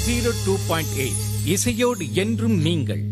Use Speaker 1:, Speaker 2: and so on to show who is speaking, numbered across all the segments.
Speaker 1: Zero two point eight இசையோடு என்றும் நீங்கள்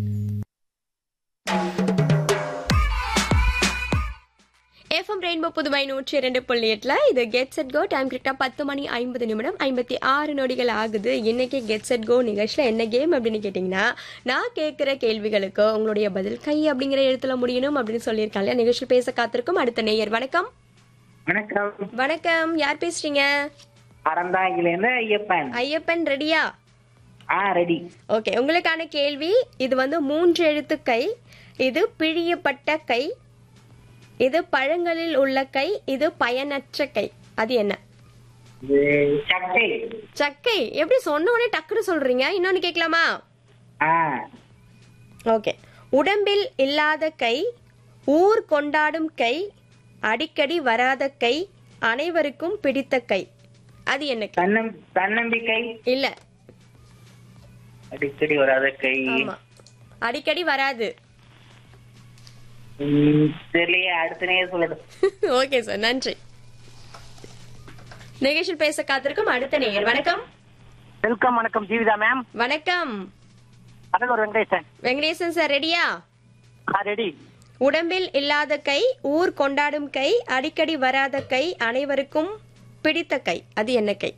Speaker 2: எஃப்எம் ரெயின்போ புதுமை நூற்றி இரண்டு புள்ளி எட்டுல இது கெட் செட் கோ டைம் கரெக்டா பத்து மணி ஐம்பது நிமிடம் ஐம்பத்தி ஆறு நொடிகள் ஆகுது இன்னைக்கு கெட் செட் கோ நிகழ்ச்சியில என்ன கேம் அப்படின்னு கேட்டீங்கன்னா நான் கேட்கிற கேள்விகளுக்கு உங்களுடைய பதில் கை அப்படிங்கிற எழுத்துல முடியணும் அப்படின்னு சொல்லியிருக்காங்க நிகழ்ச்சியில் பேச காத்திருக்கும் அடுத்த நேயர் வணக்கம்
Speaker 3: வணக்கம்
Speaker 2: வணக்கம் யார் பேசுறீங்க
Speaker 3: அறந்தாங்கிலேருந்து ஐயப்பன்
Speaker 2: ஐயப்பன் ரெடியா
Speaker 3: ஆ ரெடி
Speaker 2: ஓகே உங்களுக்கான கேள்வி இது வந்து மூன்று எழுத்து கை இது பிழியப்பட்ட கை இது பழங்களில் உள்ள கை இது பயனற்ற கை அது என்ன
Speaker 3: இது சட்டை
Speaker 2: சக்கை எப்படி சொன்ன உடனே டக்குன்னு சொல்றீங்க இன்னொன்னு கேட்கலாமா
Speaker 3: ஆ
Speaker 2: ஓகே உடம்பில் இல்லாத கை ஊர் கொண்டாடும் கை அடிக்கடி வராத கை அனைவருக்கும் பிடித்த கை அது என்ன கை
Speaker 3: தன்னம் தன்னம்பிக்கை
Speaker 2: இல்ல
Speaker 3: அடிக்கடி வராத கை
Speaker 2: ஆமா அடிக்கடி வராது
Speaker 3: ம், தெரியலையே அடுத்த நேரம் சொல்லட்டும்
Speaker 2: ஓகே சார் நன்றி நிகழ்ச்சியில் பேச காத்திருக்கும் அடுத்த நேயர் வணக்கம்
Speaker 3: வெல்கம் வணக்கம் ஜீவிதா மேம்
Speaker 2: வணக்கம்
Speaker 3: அதான் ஒரு வெங்கடேசன்
Speaker 2: வெங்கடேசன் சார் ரெடியா
Speaker 3: ஆ ரெடி
Speaker 2: உடம்பில் இல்லாத கை ஊர் கொண்டாடும் கை அடிக்கடி வராத கை அனைவருக்கும் பிடித்த கை அது என்ன கை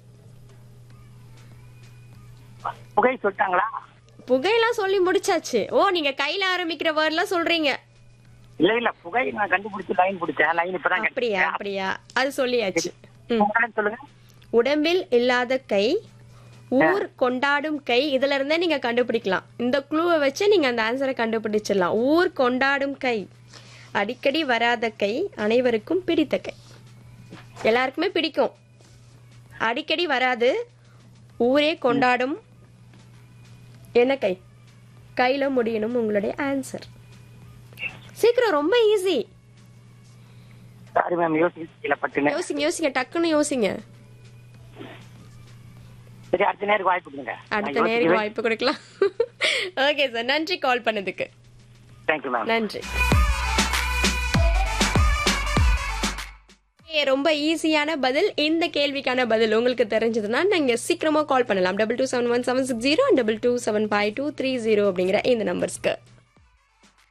Speaker 3: புகை சொல்லிட்டாங்களா
Speaker 2: புகையெல்லாம் சொல்லி முடிச்சாச்சு ஓ நீங்க கையில ஆரம்பிக்கிற வேர்ட்லாம் சொல்றீங்க
Speaker 3: இல்ல இல்ல புகை நான் கண்டுபிடிச்சு லைன் பிடிச்சேன் லைன் இப்பதான்
Speaker 2: அப்படியா அப்படியா அது சொல்லியாச்சு ம்.
Speaker 3: கிடைச்சேன். சொல்லுங்க
Speaker 2: உடம்பில் இல்லாத கை ஊர் கொண்டாடும் கை இதுல இருந்தே நீங்க கண்டுபிடிக்கலாம் இந்த க்ளூவை வச்சு நீங்க அந்த ஆன்சரை கண்டுபிடிச்சிடலாம் ஊர் கொண்டாடும் கை அடிக்கடி வராத கை அனைவருக்கும் பிடித்த கை எல்லாருக்குமே பிடிக்கும் அடிக்கடி வராது ஊரே கொண்டாடும் என்ன கை கையில முடியணும் உங்களுடைய ஆன்சர் சீக்கிரம் ரொம்ப ஈஸி
Speaker 3: சாரி மேம் யோசிக்கல பட்டுன்னு
Speaker 2: யோசிங்க யோசிங்க டக்குன்னு யோசிங்க
Speaker 3: சரி அடுத்த நேருக்கு வாய்ப்பு கொடுங்க
Speaker 2: அடுத்த நேருக்கு வாய்ப்பு கொடுக்கலாம் ஓகே சார் நன்றி கால் பண்ணதுக்கு
Speaker 3: தேங்க்யூ மேம்
Speaker 2: நன்றி ஏ, ரொம்ப ஈஸியான பதில் இந்த கேள்விக்கான பதில் உங்களுக்கு தெரிஞ்சதுன்னா நீங்க சீக்கிரமா கால் பண்ணலாம் double two seven one seven six zero double two seven five two three zero அப்படிங்கிற இந்த நம்பர்ஸ்க்கு